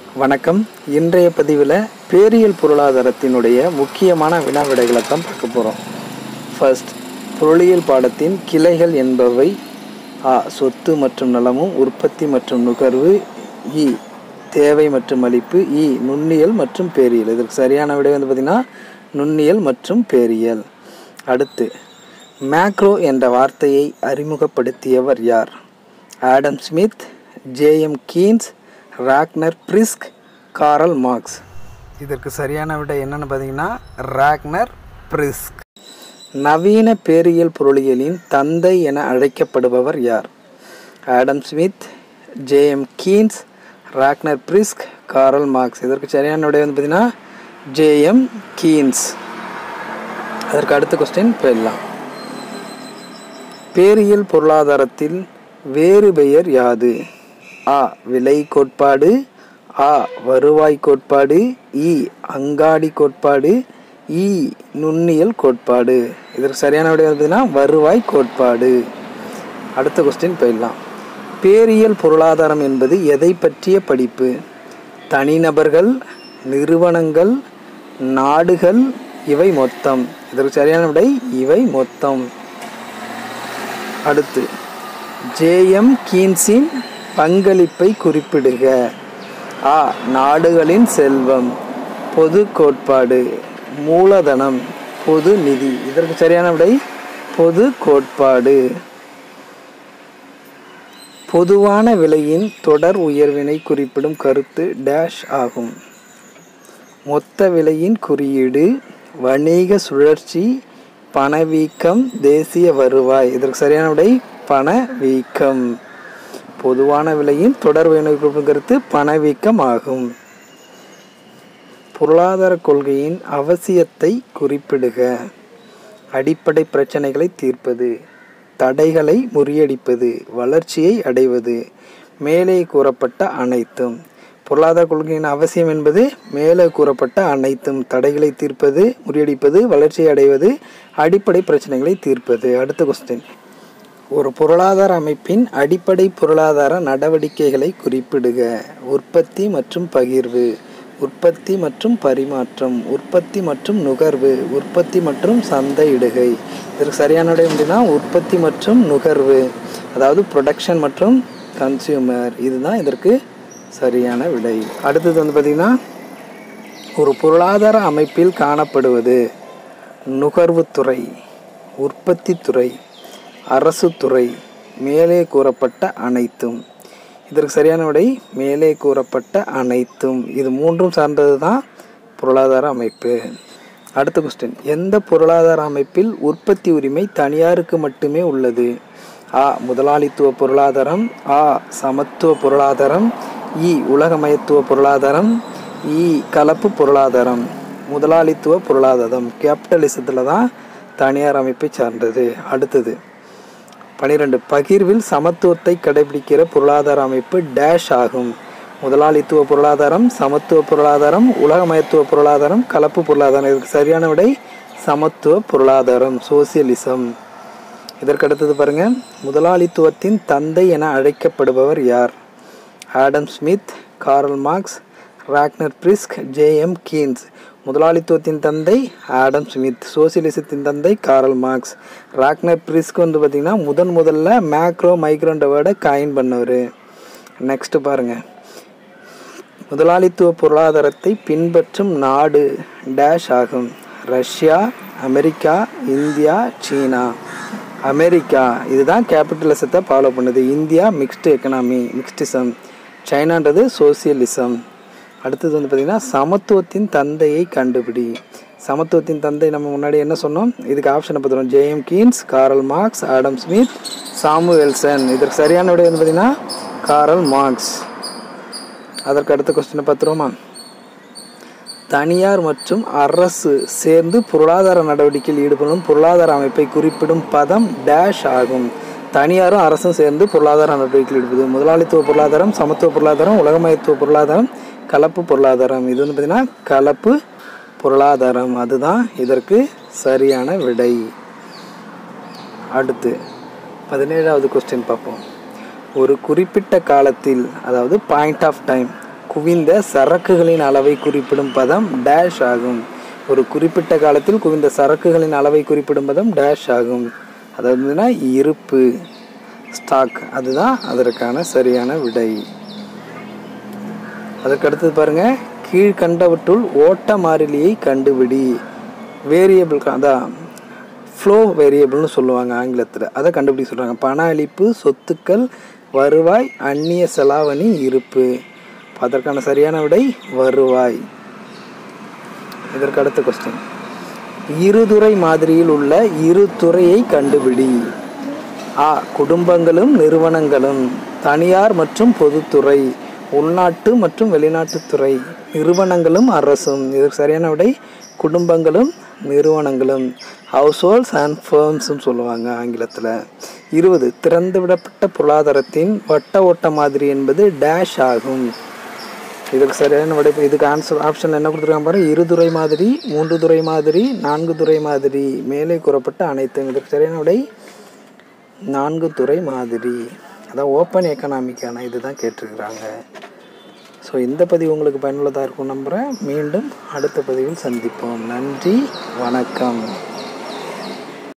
வணக்கம் இன்றைய பதிவில் பேரியல் பொருளாதாரத்தினுடைய முக்கியமான வினா விடைகளை தான் பார்க்க போகிறோம் ஃபர்ஸ்ட் பொருளியல் பாடத்தின் கிளைகள் என்பவை ஆ சொத்து மற்றும் நலமும் உற்பத்தி மற்றும் நுகர்வு இ தேவை மற்றும் அளிப்பு இ நுண்ணியல் மற்றும் பேரியல் இதற்கு சரியான விடை வந்து பார்த்திங்கன்னா நுண்ணியல் மற்றும் பேரியல் அடுத்து மேக்ரோ என்ற வார்த்தையை அறிமுகப்படுத்தியவர் யார் Adam Smith JM Keynes Ragnar Frisch Karl Marx இதற்கு சரியான விடை என்னன்னு பார்த்தீங்கன்னா ராக்னர் பிரிஸ்க் நவீன பேரியல் பொருளியலின் தந்தை என அழைக்கப்படுபவர் யார் Adam Smith JM Keynes Ragnar Frisch Karl Marx இதற்கு சரியான விடை வந்து பார்த்தீங்கன்னா ஜேஎம் கீன்ஸ் அதற்கு அடுத்த கொஸ்டின் போயிடலாம் பேரியல் பொருளாதாரத்தில் வேறு பெயர் யாது ஆ விலை கோட்பாடு ஆ வருவாய் கோட்பாடு இ அங்காடி கோட்பாடு இ நுண்ணியல் கோட்பாடு இதற்கு சரியான விடை பார்த்தீங்கன்னா வருவாய் கோட்பாடு அடுத்த கொஸ்டின் போயிடலாம் பேரியல் பொருளாதாரம் என்பது எதை பற்றிய படிப்பு தனிநபர்கள் நிறுவனங்கள் நாடுகள் இவை மொத்தம் இதற்கு சரியான விடை இவை மொத்தம் அடுத்து ஜேஎம் கீன்ஸின் பங்களிப்பை குறிப்பிடுக ஆ நாடுகளின் செல்வம் பொது கோட்பாடு மூலதனம் பொது நிதி இதற்கு சரியான விடை பொது கோட்பாடு பொதுவான விலையின் தொடர் உயர்வினை குறிப்பிடும் கருத்து டேஷ் ஆகும் மொத்த விலையின் குறியீடு வணிக சுழற்சி பணவீக்கம் தேசிய வருவாய் இதற்கு சரியான விடை பணவீக்கம் பொதுவான விலையின் தொடர் உயர்வை குறிப்பிடும் கருத்து பணவீக்கம் ஆகும் பொருளாதார கொள்கையின் அவசியத்தை குறிப்பிடுக அடிப்படை பிரச்சனைகளை தீர்ப்பது தடைகளை முறியடிப்பது வளர்ச்சியை அடைவது மேலே கூறப்பட்ட அனைத்தும் பொருளாதார கொள்கையின் அவசியம் என்பது மேலே கூறப்பட்ட அனைத்தும் தடைகளை தீர்ப்பது முறியடிப்பது வளர்ச்சியை அடைவது அடிப்படை பிரச்சனைகளை தீர்ப்பது அடுத்த கொஸ்டின் ஒரு பொருளாதார அமைப்பின் அடிப்படை பொருளாதார நடவடிக்கைகளை குறிப்பிடுக உற்பத்தி மற்றும் பகிர்வு உற்பத்தி மற்றும் பரிமாற்றம் உற்பத்தி மற்றும் நுகர்வு உற்பத்தி மற்றும் சந்தையிடுகை இதற்கு சரியான விடை அப்படின்னா உற்பத்தி மற்றும் நுகர்வு அதாவது ப்ரொடக்ஷன் மற்றும் கன்சியூமர் இதுதான் இதற்கு சரியான விடை அடுத்தது வந்து பார்த்திங்கன்னா ஒரு பொருளாதார அமைப்பில் காணப்படுவது நுகர்வுத்துறை உற்பத்தி துறை அரசு துறை மேலே கூறப்பட்ட அனைத்தும் இதற்கு சரியான விடை மேலே கூறப்பட்ட அனைத்தும் இது மூன்றும் சார்ந்தது தான் பொருளாதார அமைப்பு அடுத்த கொஸ்டின் எந்த பொருளாதார அமைப்பில் உற்பத்தி உரிமை தனியாருக்கு மட்டுமே உள்ளது ஆ முதலாளித்துவ பொருளாதாரம் ஆ சமத்துவ பொருளாதாரம் இ உலகமயத்துவ பொருளாதாரம் இ கலப்பு பொருளாதாரம் முதலாளித்துவ பொருளாதாரம் கேபிட்டலிசத்தில் தான் தனியார் அமைப்பை சார்ந்தது அடுத்தது பனிரெண்டு பகிர்வில் சமத்துவத்தை கடைபிடிக்கிற பொருளாதார அமைப்பு டேஷ் ஆகும் முதலாளித்துவ பொருளாதாரம் சமத்துவ பொருளாதாரம் உலகமயத்துவ பொருளாதாரம் கலப்பு பொருளாதாரம் இதுக்கு சரியான விடை சமத்துவ பொருளாதாரம் சோசியலிசம் இதற்கு அடுத்தது பாருங்க முதலாளித்துவத்தின் தந்தை என அழைக்கப்படுபவர் யார் Adam Smith Karl Marx Ragnar Frisch JM Keynes முதலாளித்துவத்தின் தந்தை ஆடம் ஸ்மித் சோசியலிசத்தின் தந்தை காரல் மார்க்ஸ் ராக்னர் பிரிஸ்க் வந்து பார்த்திங்கன்னா முதன் முதல்ல மேக்ரோ மைக்ரோன்ற வேர்டை காயின் பண்ணவர் நெக்ஸ்ட்டு பாருங்கள் முதலாளித்துவ பொருளாதாரத்தை பின்பற்றும் நாடு டேஷ் ஆகும் Russia America India China America இதுதான் கேபிட்டலிசத்தை ஃபாலோ பண்ணுது இந்தியா மிக்ஸ்டு எக்கனாமி மிக்ஸ்டிசம் சைனான்றது சோசியலிசம் அடுத்தது வந்து பார்த்திங்கன்னா சமத்துவத்தின் தந்தையை கண்டுபிடி சமத்துவத்தின் தந்தை நம்ம முன்னாடி என்ன சொன்னோம் இதுக்கு ஆப்ஷனை பார்த்துருவோம் JM Keynes Karl Marx Adam Smith Samuelson இதற்கு சரியான விடை வந்து பார்த்திங்கன்னா காரல் மார்க்ஸ் அதற்கு அடுத்த கொஸ்டினை பார்த்துருவோமா தனியார் மற்றும் அரசு சேர்ந்து பொருளாதார நடவடிக்கையில் ஈடுபடும் பொருளாதார அமைப்பை குறிப்பிடும் பதம் டேஷ் ஆகும் தனியாரும் அரசும் சேர்ந்து பொருளாதார நடவடிக்கையில் ஈடுபடுது முதலாளித்துவ பொருளாதாரம் சமத்துவ பொருளாதாரம் உலகமயத்துவ பொருளாதாரம் கலப்பு பொருளாதாரம் இது வந்து பார்த்திங்கன்னா கலப்பு பொருளாதாரம் அதுதான் இதற்கு சரியான விடை அடுத்து பதினேழாவது கொஸ்டின் பார்ப்போம் ஒரு குறிப்பிட்ட காலத்தில் அதாவது பாயிண்ட் ஆஃப் டைம் குவிந்த சரக்குகளின் அளவை குறிப்பிடும் பதம் டேஷ் ஆகும் ஒரு குறிப்பிட்ட காலத்தில் குவிந்த சரக்குகளின் அளவை குறிப்பிடும் பதம் டேஷ் ஆகும் அதாவதுனா இருப்பு ஸ்டாக் அதுதான் அதற்கான சரியான விடை அதற்கு அடுத்தது பாருங்க கீழ்கண்டவற்றுள் ஓட்ட மாறிலியை கண்டுபிடி வேரியபிள் அதான் ஃப்ளோ வேரியபிள்னு சொல்லுவாங்க ஆங்கிலத்தில் அதை கண்டுபிடி சொல்கிறாங்க பண அளிப்பு சொத்துக்கள் வருவாய் அந்நிய செலாவணி இருப்பு அதற்கான சரியான விடை வருவாய் இதற்கு அடுத்த கொஸ்டின் இருதுறை மாதிரியில் உள்ள இரு துறையை கண்டுபிடி ஆ குடும்பங்களும் நிறுவனங்களும் தனியார் மற்றும் பொதுத்துறை உள்நாட்டு மற்றும் வெளிநாட்டுத் துறை நிறுவனங்களும் அரசும் இதற்கு சரியான விடை குடும்பங்களும் நிறுவனங்களும் ஹவுஸ் ஹோல்ட்ஸ் அண்ட் ஃபேர்ம்ஸ்னு சொல்லுவாங்க ஆங்கிலத்தில் இருபது திறந்து விடப்பட்ட பொருளாதாரத்தின் வட்ட ஓட்ட மாதிரி என்பது டேஷ் ஆகும் இதுக்கு சரியான விடை இதுக்கு ஆன்சர் ஆப்ஷன் என்ன கொடுத்துருக்காங்க பாரு இருதுறை மாதிரி மூன்று துறை மாதிரி நான்கு துறை மாதிரி மேலே கூறப்பட்ட அனைத்தும் இதுக்கு சரியான விடை நான்கு துறை மாதிரி அதான் ஓப்பன் எக்கனாமிக்கான இதுதான் கேட்டிருக்கிறாங்க ஸோ இந்த பதிவு உங்களுக்கு பயனுள்ளதாக இருக்கும் நம்புகிறேன் மீண்டும் அடுத்த பதிவில் சந்திப்போம் நன்றி வணக்கம்